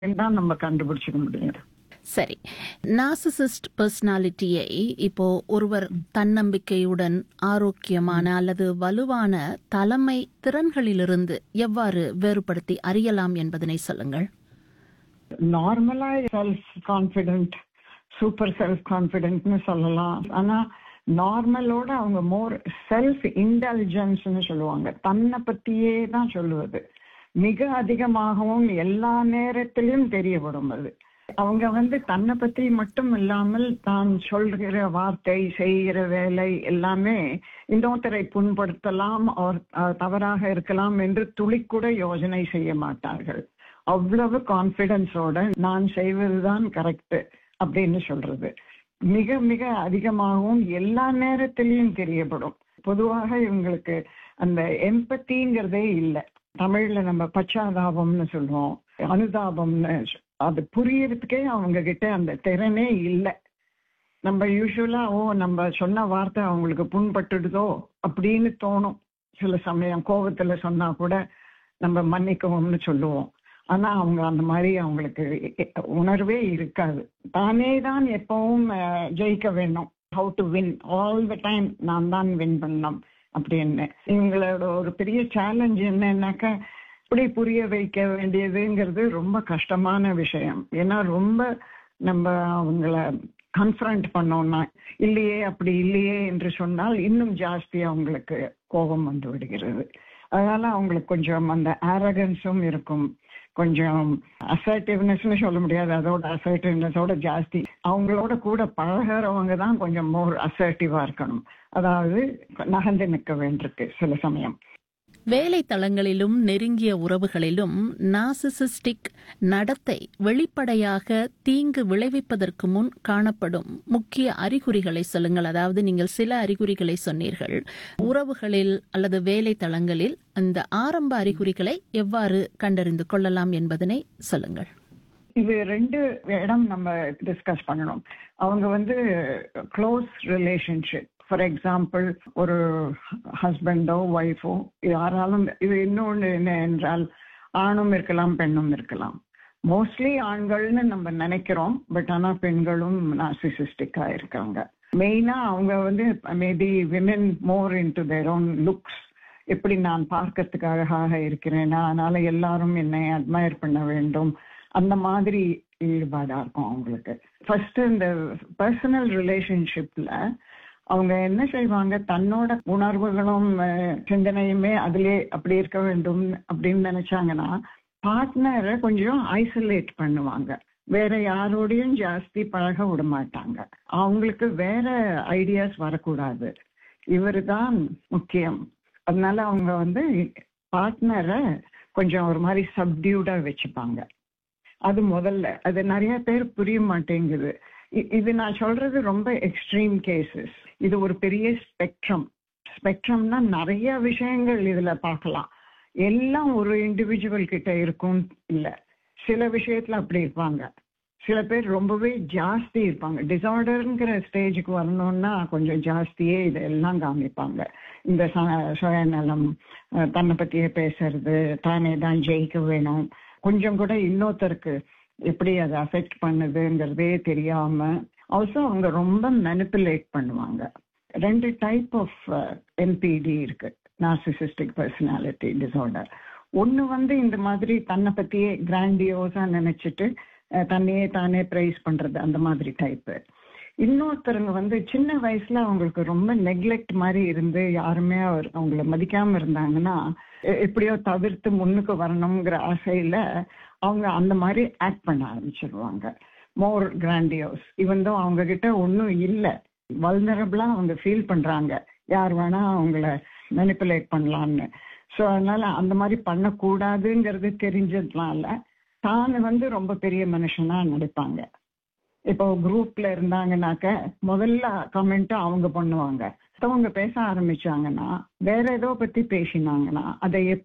தான் நம்ம கண்டுபிடிச்சிக்க முடியும் சரி நாசிசிஸ்ட் பர்சனாலிட்டியை இப்போ ஒருவர் தன்னம்பிக்கையுடன் ஆரோக்கியமான அல்லது வலுவான தலைமை திறன்களிலிருந்து எவ்வாறு வேறுபடுத்தி அறியலாம் என்பதனை சொல்லுங்கள் நார்மலா செல்ஃப் கான்பிடென்ட் சூப்பர் செல்ஃப் கான்பிடென்ட்னு சொல்லலாம் ஆனா நார்மலோட அவங்க மோர் செல்ஃப் இன்டெலிஜென்ஸ்னு சொல்லுவாங்க தன்னை பத்தியே தான் சொல்லுவது மிக அதிகமாகவும் எல்லா நேரத்திலும் தெரியப்படும் அது அவங்க வந்து தன்னை பத்தி மட்டும் இல்லாமல் தான் சொல்கிற வார்த்தை செய்கிற வேலை எல்லாமே இன்னொருத்தரை புண்படுத்தலாம் or, அஹ், தவறாக இருக்கலாம் என்று துளிக்கூட யோசனை செய்ய மாட்டார்கள் அவ்வளவு கான்பிடன்ஸோட நான் செய்வதுதான் கரெக்ட் அப்படின்னு சொல்றது மிக மிக அதிகமாகவும் எல்லா நேரத்திலையும் தெரியப்படும் பொதுவாக இவங்களுக்கு அந்த எம்பத்திங்கிறதே இல்லை தமிழ்ல நம்ம பச்சாதாபம்னு சொல்லுவோம் அனுதாபம்னு சொ- அது புரியறதுக்கே அவங்க கிட்ட அந்த திறனே இல்லை நம்ம யூஸ்வலா ஓ நம்ம சொன்ன வார்த்தை அவங்களுக்கு புண்பட்டுடுதோ அப்படின்னு தோணும் சில சமயம் கோபத்துல சொன்னா கூட நம்ம மன்னிக்கவும்னு சொல்லுவோம் ஆனா அவங்க அந்த மாதிரி அவங்களுக்கு எ- உணர்வே இருக்காது தானே தான் எப்பவும் அஹ், ஜெயிக்க வேணும் how to win all the time நான் தான் வின் பண்ணணும் அப்படின்னு இவங்களோட ஒரு பெரிய சேலஞ்ச் என்னன்னாக்கா இப்படி புரிய வைக்க வேண்டியதுங்கிறது ரொம்ப கஷ்டமான விஷயம் ஏன்னா ரொம்ப நம்ம அவங்கள கன்ஃபரண்ட் பண்ணோம்னா இல்லையே அப்படி இல்லையே என்று சொன்னால் இன்னும் ஜாஸ்தி அவங்களுக்கு கோபம் வந்து விடுகிறது அதனால அவங்களுக்கு கொஞ்சம் அந்த ஆரகன்ஸும் இருக்கும் கொஞ்சம் அசர்டிவ்னஸ்னு சொல்ல முடியாது அதோட அசர்டிவ்னஸோட ஜாஸ்தி அவங்களோட கூட பழகிறவங்க தான் கொஞ்சம் மோர் அசர்டிவா இருக்கணும் அதாவது நகர்ந்து நிற்க வேண்டியிருக்கு சில சமயம் வேலை தளங்களிலும் நெருங்கிய உறவுகளிலும் நாசிசிஸ்டிக் நடத்தை வெளிப்படையாக தீங்கு விளைவிப்பதற்கு முன் காணப்படும் முக்கிய அறிகுறிகளை சொல்லுங்கள் அதாவது நீங்கள் சில அறிகுறிகளை சொன்னீர்கள் உறவுகளில் அல்லது வேலை தளங்களில் அந்த ஆரம்ப அறிகுறிகளை எவ்வாறு கண்டறிந்து கொள்ளலாம் என்பதனை சொல்லுங்கள் இது ரெண்டு இடம் நம்ம டிஸ்கஸ் பண்ணணும் அவங்க வந்து க்ளோஸ் ரிலேஷன்ஷிப் ஃபார் எக்ஸாம்பிள் ஒரு ஹஸ்பண்டோ ஒய்ஃபோ யாராலும் இது இன்னொன்று என்ன என்றால் ஆணும் இருக்கலாம் பெண்ணும் இருக்கலாம் மோஸ்ட்லி ஆண்கள்னு நம்ம நினைக்கிறோம் பட் ஆனா பெண்களும் நாசிசிஸ்டிக்கா இருக்காங்க மெயினா அவங்க வந்து maybe women more into their own looks எப்படி நான் பார்க்கறதுக்கு அழகாக இருக்கிறேனா அதனால எல்லாரும் என்னை அட்மயர் பண்ண வேண்டும் அந்த மாதிரி ஈடுபாடா இருக்கும் அவங்களுக்கு ஃபர்ஸ்ட் இந்த பர்சனல் ரிலேஷன்ஷிப்ல அவங்க என்ன செய்வாங்க தன்னோட உணர்வுகளும் அஹ், சிந்தனையுமே அதிலே அப்படி இருக்க வேண்டும் அப்படின்னு நினைச்சாங்கன்னா பார்ட்னரை கொஞ்சம் ஐசோலேட் பண்ணுவாங்க வேற யாரோடையும் ஜாஸ்தி பழக விட மாட்டாங்க அவங்களுக்கு வேற ஐடியாஸ் வரக்கூடாது இவரு தான் முக்கியம் அதனால அவங்க வந்து பார்ட்னரை கொஞ்சம் ஒரு மாதிரி சப்டியூடா வச்சுப்பாங்க அது முதல்ல அது நிறைய பேர் புரிய மாட்டேங்குது இ- இது நான் சொல்றது ரொம்ப எக்ஸ்ட்ரீம் கேசஸ் இது ஒரு பெரிய ஸ்பெக்ட்ரம் ஸ்பெக்ட்ரம்னா நிறைய விஷயங்கள் இதுல பார்க்கலாம் எல்லாம் ஒரு இண்டிவிஜுவல் கிட்ட இருக்கும் இல்ல சில விஷயத்துல அப்படி இருப்பாங்க சில பேர் ரொம்பவே ஜாஸ்தி இருப்பாங்க டிசார்டர்ங்கிற ஸ்டேஜுக்கு வரணும்னா கொஞ்சம் ஜாஸ்தியே இதெல்லாம் காமிப்பாங்க இந்த ச- சுயநலம் அஹ், தன்னை பத்தியே பேசுறது தானே தான் ஜெயிக்க வேணும் கொஞ்சம் கூட இன்னொருத்தருக்கு எப்படி அதை அஃபெக்ட் பண்ணுதுங்கிறதே தெரியாம ஆல்சோ அவங்க ரொம்ப மெனிப்புலேட் பண்ணுவாங்க ரெண்டு டைப் ஆஃப் என்பிடி இருக்கு நார்சிசிஸ்டிக் பர்சனாலிட்டி டிசார்டர் ஒன்னு வந்து இந்த மாதிரி தன்னை பத்தியே கிராண்டியோஸா நினைச்சிட்டு அஹ், தன்னையே தானே பிரைஸ் பண்றது அந்த மாதிரி டைப்பு இன்னொருத்தருங்க வந்து சின்ன வயசுல அவங்களுக்கு ரொம்ப நெக்லெக்ட் மாதிரி இருந்து யாருமே அவர் அவங்கள மதிக்காம இருந்தாங்கன்னா எ- எப்படியோ தவிர்த்து முன்னுக்கு வரணுங்கிற ஆசையில அவங்க அந்த மாதிரி ஆக்ட் பண்ண ஆரம்பிச்சிருவாங்க மோர் கிராண்டியோஸ் இவன் அவங்க கிட்ட ஒன்றும் இல்லை வல்னரபிளா அவங்க ஃபீல் பண்றாங்க யார் வேணா அவங்கள மெனிப்புலேட் பண்ணலான்னு ஸோ அதனால அந்த மாதிரி பண்ணக்கூடாதுங்கிறது தெரிஞ்சதுனால தான் வந்து ரொம்ப பெரிய மனுஷனா நடிப்பாங்க இப்போ குரூப்ல இருந்தாங்கனாக்க முதல்ல கமெண்ட் அவங்க பண்ணுவாங்க மத்தவங்க பேச ஆரம்பிச்சாங்கன்னா வேற ஏதோ பத்தி பேசினாங்கன்னா அதை